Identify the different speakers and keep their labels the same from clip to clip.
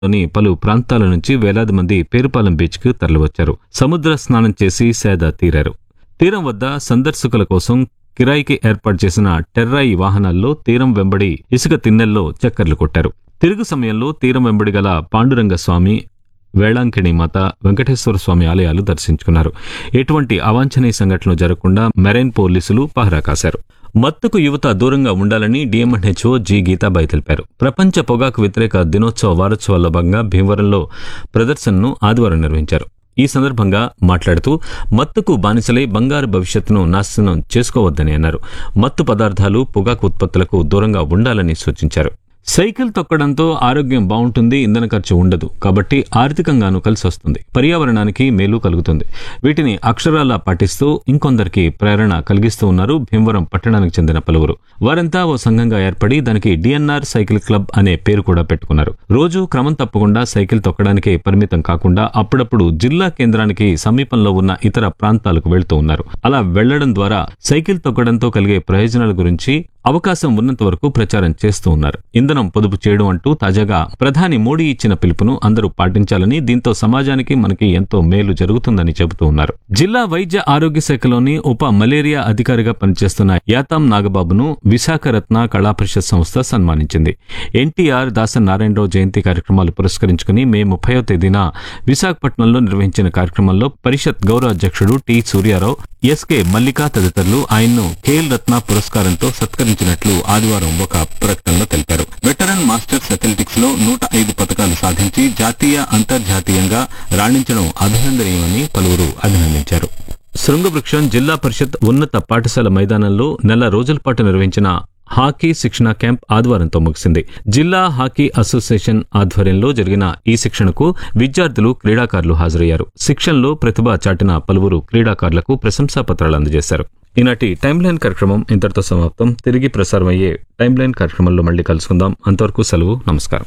Speaker 1: లోని పలు ప్రాంతాల నుంచి వేలాది మంది పేరుపాలెం బీచ్ కు తరలివచ్చారు సముద్ర స్నానం చేసి సేద తీరారు తీరం వద్ద సందర్శకుల కోసం కిరాయికి ఏర్పాటు చేసిన టెర్రాయి వాహనాల్లో తీరం వెంబడి ఇసుక తిన్నెల్లో చక్కర్లు కొట్టారు తిరుగు సమయంలో తీరం వెంబడి గల పాండురంగ స్వామి వేళాంకిణి మాత వెంకటేశ్వర స్వామి ఆలయాలు దర్శించుకున్నారు ఎటువంటి అవాంఛనీయ సంఘటనలు జరగకుండా మెరైన్ పోలీసులు పహరా కాశారు మత్తుకు యువత దూరంగా ఉండాలని డిఎంఎన్హెచ్ఓ జి గీతాబాయి తెలిపారు ప్రపంచ పొగాకు వ్యతిరేక దినోత్సవ వారోత్సవాల్లో భాగంగా భీమవరంలో ప్రదర్శనను ఆదివారం నిర్వహించారు ఈ సందర్భంగా మాట్లాడుతూ మత్తుకు బానిసలై బంగారు భవిష్యత్తును నాశనం చేసుకోవద్దని అన్నారు మత్తు పదార్థాలు పొగాకు ఉత్పత్తులకు దూరంగా ఉండాలని సూచించారు సైకిల్ తొక్కడంతో ఆరోగ్యం బాగుంటుంది ఇంధన ఖర్చు ఉండదు కాబట్టి ఆర్థికంగానూ కలిసి వస్తుంది పర్యావరణానికి మేలు కలుగుతుంది వీటిని అక్షరాలా పాటిస్తూ ఇంకొందరికి ప్రేరణ కలిగిస్తూ ఉన్నారు భీమవరం పట్టణానికి చెందిన పలువురు వారంతా ఓ సంఘంగా ఏర్పడి దానికి డిఎన్ఆర్ సైకిల్ క్లబ్ అనే పేరు కూడా పెట్టుకున్నారు రోజు క్రమం తప్పకుండా సైకిల్ తొక్కడానికే పరిమితం కాకుండా అప్పుడప్పుడు జిల్లా కేంద్రానికి సమీపంలో ఉన్న ఇతర ప్రాంతాలకు వెళ్తూ ఉన్నారు అలా వెళ్లడం ద్వారా సైకిల్ తొక్కడంతో కలిగే ప్రయోజనాల గురించి అవకాశం ఉన్నంత వరకు ప్రచారం చేస్తూ ఉన్నారు ఇంధనం పొదుపు చేయడం అంటూ తాజాగా ప్రధాని మోడీ ఇచ్చిన పిలుపును అందరూ పాటించాలని దీంతో సమాజానికి మనకి ఎంతో మేలు జరుగుతుందని చెబుతూ ఉన్నారు జిల్లా వైద్య ఆరోగ్య శాఖలోని ఉప మలేరియా అధికారిగా పనిచేస్తున్న యాతాం నాగబాబును విశాఖ రత్న కళా పరిషత్ సంస్థ సన్మానించింది ఎన్టీఆర్ దాసన్ నారాయణరావు జయంతి కార్యక్రమాలు పురస్కరించుకుని మే ముప్పయో తేదీన విశాఖపట్నంలో నిర్వహించిన కార్యక్రమంలో పరిషత్ గౌరవ అధ్యక్షుడు టి సూర్యారావు ఎస్కే మల్లికా తదితరులు ఆయన్ను ఖేల్ రత్న పురస్కారంతో సత్కరించినట్లు ఆదివారం ఒక ప్రకటనలో తెలిపారు వెటరన్ మాస్టర్స్ అథ్లెటిక్స్ లో నూట ఐదు పథకాలు సాధించి జాతీయ అంతర్జాతీయంగా రాణించడం అభినందనీయమని పలువురు అభినందించారు శృంగవృక్షం జిల్లా పరిషత్ ఉన్నత పాఠశాల మైదానంలో నెల రోజుల పాటు నిర్వహించిన హాకీ శిక్షణ క్యాంప్ ఆదివారంతో ముగిసింది జిల్లా హాకీ అసోసియేషన్ ఆధ్వర్యంలో జరిగిన ఈ శిక్షణకు విద్యార్థులు క్రీడాకారులు హాజరయ్యారు శిక్షణలో ప్రతిభ చాటిన పలువురు క్రీడాకారులకు ప్రశంసా పత్రాలు అందజేశారు ఈనాటి టైమ్ లైన్ కార్యక్రమం ఇంతటితో సమాప్తం తిరిగి ప్రసారమయ్యే టైమ్ లైన్ కార్యక్రమంలో మళ్ళీ కలుసుకుందాం అంతవరకు సెలవు నమస్కారం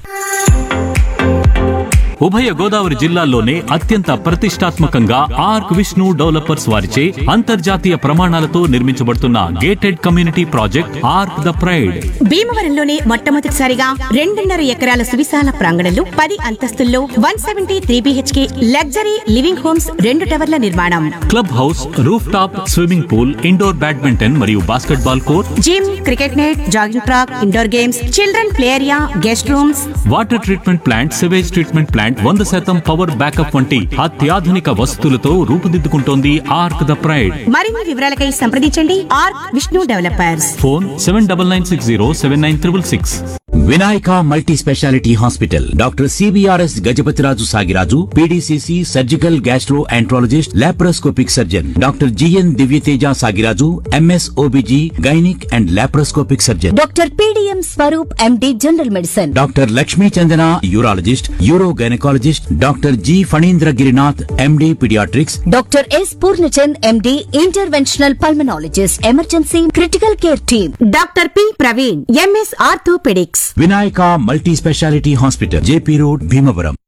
Speaker 1: ఉభయ గోదావరి జిల్లాల్లోనే అత్యంత ప్రతిష్టాత్మకంగా ఆర్క్ విష్ణు డెవలపర్స్ వారిచే అంతర్జాతీయ ప్రమాణాలతో నిర్మించబడుతున్న gated community project Ark the pride
Speaker 2: భీమవరంలోనే మొట్టమొదటిసారిగా రెండున్నర ఎకరాల సువిశాల ప్రాంగణంలో పది అంతస్తుల్లో one seventy three BHK luxury living homes రెండు టవర్ల నిర్మాణం
Speaker 1: club house roof top swimming pool indoor badminton మరియు basketball court
Speaker 2: gym cricket net jogging track indoor games children play area guest rooms
Speaker 1: water treatment plant sewage treatment plant వంద శాతం power backup వంటి అత్యాధునిక వసతులతో రూపుదిద్దుకుంటోంది arc the pride
Speaker 2: మరిన్ని వివరాలకై సంప్రదించండి Ark Vishnu developers
Speaker 1: phone seven double nine six zero seven nine triple six
Speaker 3: Vinayaka multi speciality hospital doctor CBRS Gajapathiraju Sagiraju PDCC surgical gastroenterologist laparoscopic surgeon doctor GN Divyateja Sagiraju MS OBG gynaec and laparoscopic surgeon
Speaker 4: doctor PDM Swaroop MD general medicine
Speaker 3: doctor Lakshmi Chandana urologist uro gynaecologist doctor G Phanindra Girinath MD paediatrics
Speaker 4: doctor S Purnachand MD interventional pulmonologist emergency critical care team
Speaker 2: doctor P Praveen MS orthopaedics
Speaker 3: Vinayaka multi speciality hospital JP road Bhimavaram